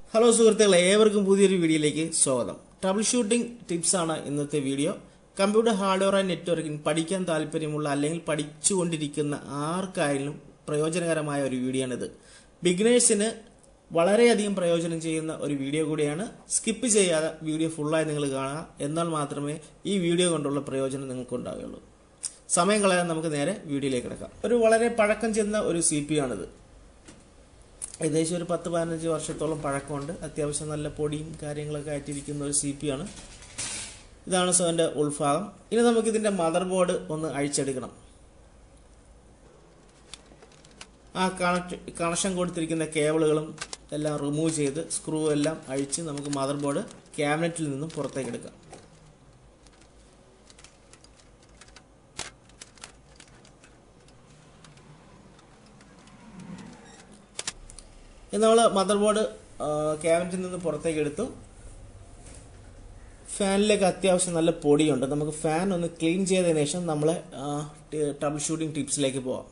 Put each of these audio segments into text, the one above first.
hello സുഹൃത്തുക്കളെ ഏവർക്കും പുതിയൊരു വീഡിയോയിലേക്ക് സ്വാഗതം ട്രബിൾ ഷൂട്ടിംഗ് ടിപ്സ് ആണ് ഇന്നത്തെ video computer hardware and networking പഠിക്കാൻ താല്പര്യമുള്ള അല്ലെങ്കിൽ പഠിച്ചുകൊണ്ടിരിക്കുന്ന ആർക്കായാലും പ്രയോജനകരമായ ഒരു വീഡിയോ ആണിത് ബിഗിനേഴ്സിന് വളരെയധികം പ്രയോജനം ചെയ്യുന്ന ഒരു വീഡിയോ കൂടിയാണ് സ്കിപ്പ് ചെയ്യാതെ വീഡിയോ ഫുള്ളായി നിങ്ങൾ കാണുക എന്നാൽ മാത്രമേ ഈ വീഡിയോ കൊണ്ടുള്ള പ്രയോജനം നിങ്ങൾക്ക് ഉണ്ടാവുകയുള്ളൂ സമയം കളയാൻ നമുക്ക് നേരെ വീഡിയോയിലേക്ക് കിടക്കാം ഒരു വളരെ പഴക്കം ചെന്ന ഒരു സി പി ആണിത് ഏകദേശം ഒരു പത്ത് പതിനഞ്ച് വർഷത്തോളം പഴക്കമുണ്ട് അത്യാവശ്യം നല്ല പൊടിയും കാര്യങ്ങളൊക്കെ ആയിട്ടിരിക്കുന്ന ഒരു സി പി ആണ് ഇതാണ് സോന്റെ ഉൾഭാഗം ഇനി നമുക്ക് ഇതിന്റെ മദർ ബോർഡ് ഒന്ന് അഴിച്ചെടുക്കണം ആ കണക്ട് കണക്ഷൻ കൊടുത്തിരിക്കുന്ന കേബിളുകളും എല്ലാം റിമൂവ് ചെയ്ത് സ്ക്രൂ എല്ലാം അഴിച്ച് നമുക്ക് മദർ ബോർഡ് ക്യാബിനറ്റിൽ നിന്നും പുറത്തേക്ക് എടുക്കാം ഇത് നമ്മൾ മദർ ബോർഡ് ക്യാബിനറ്റിൽ നിന്ന് പുറത്തേക്ക് എടുത്തു ഫാനിലേക്ക് അത്യാവശ്യം നല്ല പൊടിയുണ്ട് നമുക്ക് ഫാൻ ഒന്ന് ക്ലീൻ ചെയ്തതിനു ശേഷം നമ്മൾ ട്രബിൾ ഷൂട്ടിംഗ് ടിപ്സിലേക്ക് പോവാം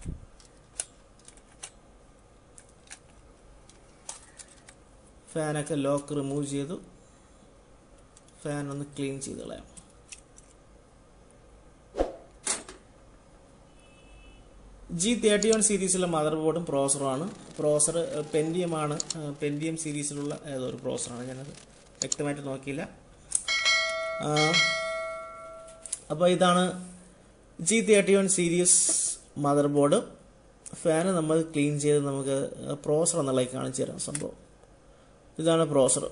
ഫാനൊക്കെ ലോക്ക് റിമൂവ് ചെയ്തു ഫാൻ ഒന്ന് ക്ലീൻ ചെയ്ത് കളയാം ജി തേർട്ടി വൺ സീരീസിലെ മദർ ബോർഡും പ്രോസറുമാണ് പ്രോസർ പെൻഡിയം ആണ് പെൻഡിയം സീരീസിലുള്ള ഏതോ ഒരു പ്രോസറാണ് ഞാനത് വ്യക്തമായിട്ട് നോക്കിയില്ല അപ്പോൾ ഇതാണ് G thirty one series motherboard ഫാന് നമ്മൾ ക്ലീൻ ചെയ്ത് നമുക്ക് പ്രോസർ എന്നുള്ളത് കാണിച്ചു തരാം സംഭവം ഇതാണ് പ്രോസർ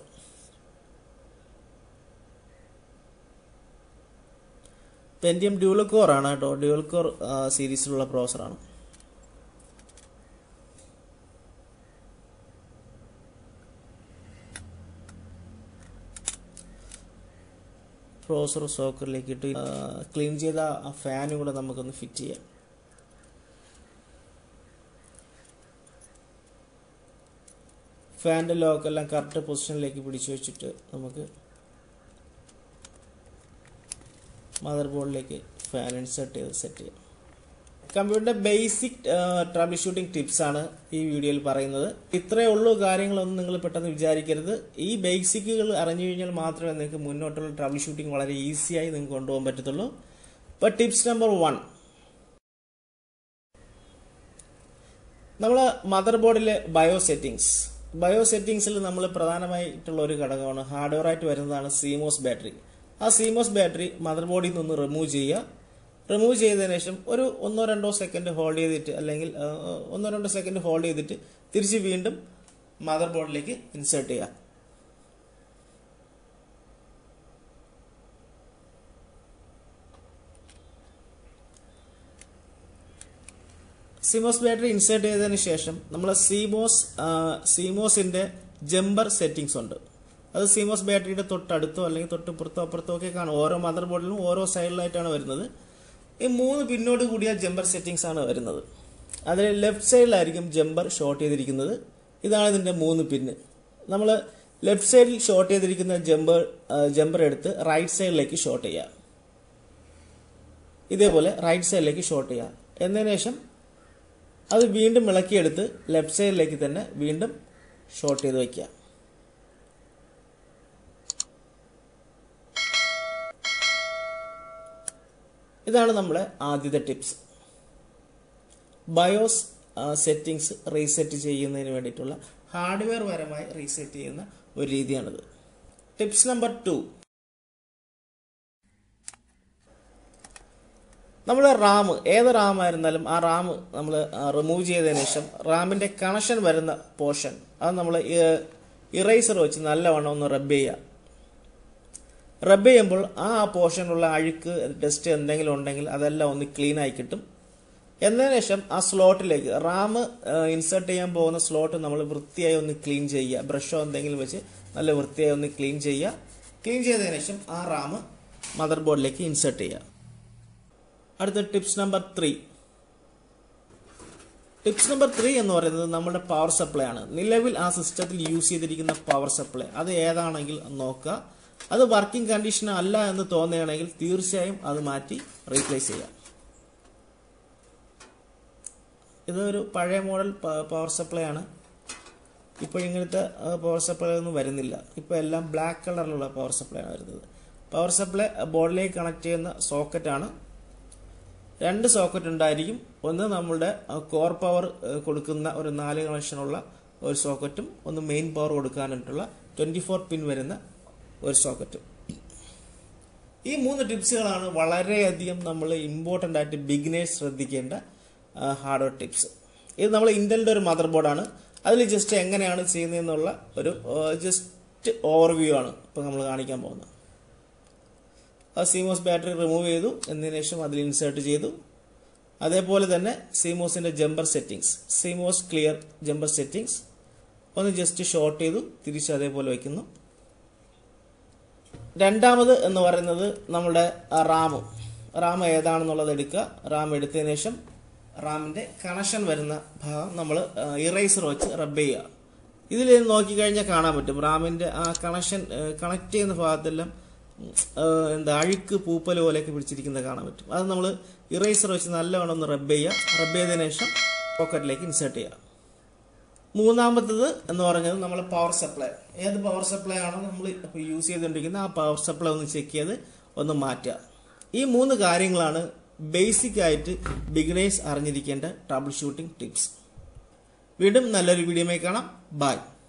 പെൻഡിയം ഡ്യൂവൽ കോർ ആണ് കേട്ടോ ഡ്യൂവൽ കോർ സീരീസിലുള്ള പ്രോസറാണ് പ്രോസർ സോക്കറിലേക്ക് ഇട്ട് ക്ലീൻ ചെയ്ത ആ ഫാനും കൂടെ നമുക്കൊന്ന് ഫിറ്റ് ചെയ്യാം ഫാൻ്റെ ലോക്കെല്ലാം കറക്റ്റ് പൊസിഷനിലേക്ക് പിടിച്ചു വെച്ചിട്ട് നമുക്ക് മദർ ബോർഡിലേക്ക് ഫാൻ ഇൻസെർട്ട് ചെയ്ത് സെറ്റ് ചെയ്യാം കമ്പ്യൂട്ടറിന്റെ ബേസിക് ട്രബിൾ ഷൂട്ടിംഗ് ടിപ്സ് ആണ് ഈ വീഡിയോയിൽ പറയുന്നത് ഇത്രയേ ഉള്ളൂ കാര്യങ്ങളൊന്നും നിങ്ങൾ പെട്ടെന്ന് വിചാരിക്കരുത് ഈ ബേസിക്കുകൾ അറിഞ്ഞു കഴിഞ്ഞാൽ മാത്രമേ നിങ്ങൾക്ക് മുന്നോട്ടുള്ള ട്രബിൾ ഷൂട്ടിംഗ് വളരെ ഈസിയായി നിങ്ങൾക്ക് കൊണ്ടുപോകാൻ പറ്റത്തുള്ളൂ ഇപ്പൊ ടിപ്സ് നമ്പർ വൺ നമ്മൾ മദർ ബോർഡിലെ ബയോ സെറ്റിംഗ്സ് ബയോ സെറ്റിംഗ്സിൽ നമ്മൾ പ്രധാനമായിട്ടുള്ള ഒരു ഘടകമാണ് ഹാർഡ്വെയർ ആയിട്ട് വരുന്നതാണ് സീമോസ് ബാറ്ററി ആ സീമോസ് ബാറ്ററി മദർ ബോർഡിൽ നിന്ന് റിമൂവ് ചെയ്യുക റിമൂവ് ചെയ്തതിനു ശേഷം ഒരു ഒന്നോ രണ്ടോ സെക്കൻഡ് ഹോൾഡ് ചെയ്തിട്ട് അല്ലെങ്കിൽ ഒന്നോ രണ്ടോ സെക്കൻഡ് ഹോൾഡ് ചെയ്തിട്ട് തിരിച്ച് വീണ്ടും മദർ ബോർഡിലേക്ക് ഇൻസേർട്ട് ചെയ്യുക സിമോസ് ബാറ്ററി ഇൻസേർട്ട് ചെയ്തതിന് ശേഷം നമ്മൾ സീമോസ് സീമോസിന്റെ ജമ്പർ സെറ്റിംഗ്സ് ഉണ്ട് അത് സീമോസ് ബാറ്ററിയുടെ തൊട്ടടുത്തോ അല്ലെങ്കിൽ തൊട്ടിപ്പുറത്തോ അപ്പുറത്തോ ഒക്കെ കാണും ഓരോ മദർ ബോർഡിലും ഓരോ സൈഡിലായിട്ടാണ് വരുന്നത് ഈ മൂന്ന് പിന്നോട് കൂടിയ ജമ്പർ സെറ്റിംഗ്സ് ആണ് വരുന്നത് അതിൽ ലെഫ്റ്റ് സൈഡിലായിരിക്കും ജമ്പർ ഷോർട്ട് ചെയ്തിരിക്കുന്നത് ഇതാണ് ഇതിന്റെ മൂന്ന് പിന്ന് നമ്മൾ ലെഫ്റ്റ് സൈഡിൽ ഷോർട്ട് ചെയ്തിരിക്കുന്ന ജമ്പർ ജമ്പർ എടുത്ത് റൈറ്റ് സൈഡിലേക്ക് ഷോർട്ട് ചെയ്യുക ഇതേപോലെ റൈറ്റ് സൈഡിലേക്ക് ഷോർട്ട് ചെയ്യുക എന്നതിന് ശേഷം അത് വീണ്ടും ഇളക്കിയെടുത്ത് ലെഫ്റ്റ് സൈഡിലേക്ക് തന്നെ വീണ്ടും ഷോർട്ട് ചെയ്ത് വയ്ക്കുക ഇതാണ് നമ്മുടെ ആദ്യത്തെ ടിപ്സ് ബയോസ് സെറ്റിംഗ്സ് റീസെറ്റ് ചെയ്യുന്നതിന് വേണ്ടിയിട്ടുള്ള ഹാർഡ്വെയർ പരമായി റീസെറ്റ് ചെയ്യുന്ന ഒരു രീതിയാണിത് ടിപ്സ് നമ്പർ ടു നമ്മൾ റാം ഏത് റാം ആയിരുന്നാലും ആ റാം നമ്മൾ റിമൂവ് ചെയ്തതിന് ശേഷം റാമിന്റെ കണക്ഷൻ വരുന്ന പോർഷൻ അത് നമ്മൾ ഇറേസർ വെച്ച് നല്ലവണ്ണം ഒന്ന് റബ്ബ് ചെയ്യുക റബ്ബ് ചെയ്യുമ്പോൾ ആ പോർഷനിലുള്ള അഴുക്ക് ഡസ്റ്റ് എന്തെങ്കിലും ഉണ്ടെങ്കിൽ അതെല്ലാം ഒന്ന് ക്ലീൻ ആയി കിട്ടും എന്നതിന് ശേഷം ആ സ്ലോട്ടിലേക്ക് റാം ഇൻസേർട്ട് ചെയ്യാൻ പോകുന്ന സ്ലോട്ട് നമ്മൾ വൃത്തിയായി ഒന്ന് ക്ലീൻ ചെയ്യുക ബ്രഷോ എന്തെങ്കിലും വെച്ച് നല്ല വൃത്തിയായി ഒന്ന് ക്ലീൻ ചെയ്യുക ക്ലീൻ ചെയ്തതിനു ശേഷം ആ റാം മദർ ബോർഡിലേക്ക് ഇൻസേർട്ട് ചെയ്യുക അടുത്ത tips number three tips number three എന്ന് പറയുന്നത് നമ്മുടെ പവർ സപ്ലൈ ആണ് നിലവിൽ ആ സിസ്റ്റത്തിൽ യൂസ് ചെയ്തിരിക്കുന്ന പവർ സപ്ലൈ അത് ഏതാണെങ്കിൽ നോക്കുക അത് വർക്കിംഗ് കണ്ടീഷൻ അല്ല എന്ന് തോന്നുകയാണെങ്കിൽ തീർച്ചയായും അത് മാറ്റി റീപ്ലേസ് ചെയ്യാം ഇതൊരു പഴയ മോഡൽ പവർ സപ്ലൈ ആണ് ഇപ്പോൾ ഇങ്ങനത്തെ പവർ സപ്ലൈ ഒന്നും വരുന്നില്ല ഇപ്പോൾ എല്ലാം ബ്ലാക്ക് കളറിലുള്ള പവർ സപ്ലൈ ആണ് വരുന്നത് പവർ സപ്ലൈ ബോർഡിലേക്ക് കണക്ട് ചെയ്യുന്ന സോക്കറ്റാണ് രണ്ട് സോക്കറ്റ് ഉണ്ടായിരിക്കും ഒന്ന് നമ്മളുടെ കോർ പവർ കൊടുക്കുന്ന ഒരു നാല് കണക്ഷനുള്ള ഒരു സോക്കറ്റും ഒന്ന് മെയിൻ പവർ കൊടുക്കാനായിട്ടുള്ള ട്വന്റി ഫോർ പിൻ വരുന്ന ഒരു സോക്കറ്റും ഈ മൂന്ന് ടിപ്സുകളാണ് വളരെയധികം നമ്മൾ ഇമ്പോർട്ടൻ്റ് ആയിട്ട് ബിഗിനേഴ്സ് ശ്രദ്ധിക്കേണ്ട ഹാർഡ്വെയർ ടിപ്സ് ഇത് നമ്മൾ ഇന്റലിന്റെ ഒരു മദർ ബോർഡാണ് അതിൽ ജസ്റ്റ് എങ്ങനെയാണ് ചെയ്യുന്നതെന്നുള്ള ഒരു ജസ്റ്റ് ഓവർവ്യൂ ആണ് ഇപ്പൊ നമ്മൾ കാണിക്കാൻ പോകുന്നത് ആ സിമോസ് ബാറ്ററി റിമൂവ് ചെയ്തു എന്നതിന് ശേഷം അതിൽ ഇൻസേർട്ട് ചെയ്തു അതേപോലെ തന്നെ സിമോസിന്റെ jumper settings CMOS clear jumper settings ഒന്ന് ജസ്റ്റ് ഷോർട്ട് ചെയ്തു തിരിച്ച് അതേപോലെ വയ്ക്കുന്നു രണ്ടാമത് എന്ന് പറയുന്നത് നമ്മുടെ റാം റാം ഏതാണെന്നുള്ളത് എടുക്കുക റാം എടുത്തതിന് ശേഷം റാമിന്റെ കണക്ഷൻ വരുന്ന ഭാഗം നമ്മൾ ഇറേസർ വെച്ച് റബ്ബ് ചെയ്യുക ഇതിൽ നോക്കിക്കഴിഞ്ഞാൽ കാണാൻ പറ്റും റാമിന്റെ ആ കണക്ഷൻ കണക്ട് ചെയ്യുന്ന ഭാഗത്തെല്ലാം എന്താ അഴുക്ക് പൂപ്പൽ പോലെയൊക്കെ പിടിച്ചിരിക്കുന്നത് കാണാൻ പറ്റും അത് നമ്മൾ ഇറേസർ വെച്ച് നല്ലവണ്ണം ഒന്ന് റബ്ബ് ചെയ്യുക റബ്ബ് ചെയ്തതിനു ശേഷം പോക്കറ്റിലേക്ക് ഇൻസേർട്ട് ചെയ്യുക മൂന്നാമത്തത് എന്ന് പറഞ്ഞത് നമ്മൾ പവർ സപ്ലൈ ഏത് പവർ സപ്ലൈ ആണോ നമ്മൾ ഇപ്പോൾ യൂസ് ചെയ്തുകൊണ്ടിരിക്കുന്നത് ആ പവർ സപ്ലൈ ഒന്ന് ചെക്ക് ചെയ്ത് ഒന്ന് മാറ്റുക ഈ മൂന്ന് കാര്യങ്ങളാണ് ബേസിക് ആയിട്ട് ബിഗിനേഴ്സ് അറിഞ്ഞിരിക്കേണ്ട ട്രബിൾ ഷൂട്ടിംഗ് ടിപ്സ് വീണ്ടും നല്ലൊരു വീഡിയോമായി കാണാം ബൈ